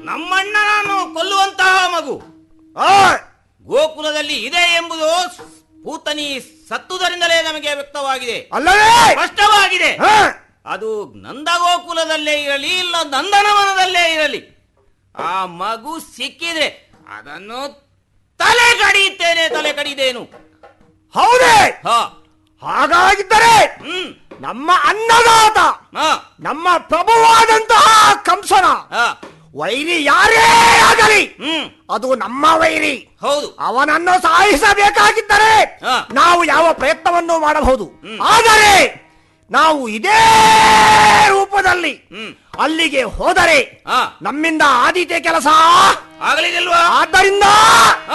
ನಮ್ಮಣ್ಣನನ್ನು ಕೊಲ್ಲುವಂತಹ ಮಗು ಆ, ಗೋಕುಲದಲ್ಲಿ ಇದೆ ಎಂಬುದು ಪೂತನಿ ಸತ್ತುದರಿಂದಲೇ ನಮಗೆ ವ್ಯಕ್ತವಾಗಿದೆ ಅಲ್ಲವೇ ಸ್ಪಷ್ಟವಾಗಿದೆ ಆ, ಅದು ನಂದಗೋಕುಲದಲ್ಲೇ ಇರಲಿ ಇಲ್ಲ ನಂದನವನದಲ್ಲೇ ಇರಲಿ ಆ ಮಗು ಸಿಕ್ಕಿದ್ರೆ ಅದನ್ನು ತಲೆ ಕಡಿಯುತ್ತೇನೆ ತಲೆ ಕಡಿದೇನು ಹೌದೇ ಹ ಹಾಗಾಗಿದ್ದರೆ ಹ್ಮ್ ನಮ್ಮ ಅನ್ನದಾತ ಹ ನಮ್ಮ ಪ್ರಭುವಾದಂತಹ ಕಂಸನ ಹ ವೈರಿ ಯಾರೇ ಆಗಲಿ ಹ್ಮ್ ಅದು ನಮ್ಮ ವೈರಿ ಹೌದು ಅವನನ್ನು ಸಾಯಿಸಬೇಕಾಗಿದ್ದರೆ ಹಾ. ನಾವು ಯಾವ ಪ್ರಯತ್ನವನ್ನು ಮಾಡಬಹುದು ಹ್ಮ್. ಆದರೆ ನಾವು ಇದೇ ರೂಪದಲ್ಲಿ ಹ್ಮ್ ಅಲ್ಲಿಗೆ ಹೋದರೆ ಹ ನಮ್ಮಿಂದ ಆದೀತೆ ಕೆಲಸ ಆಗಲಿದಲ್ವಾ ಆದ್ದರಿಂದ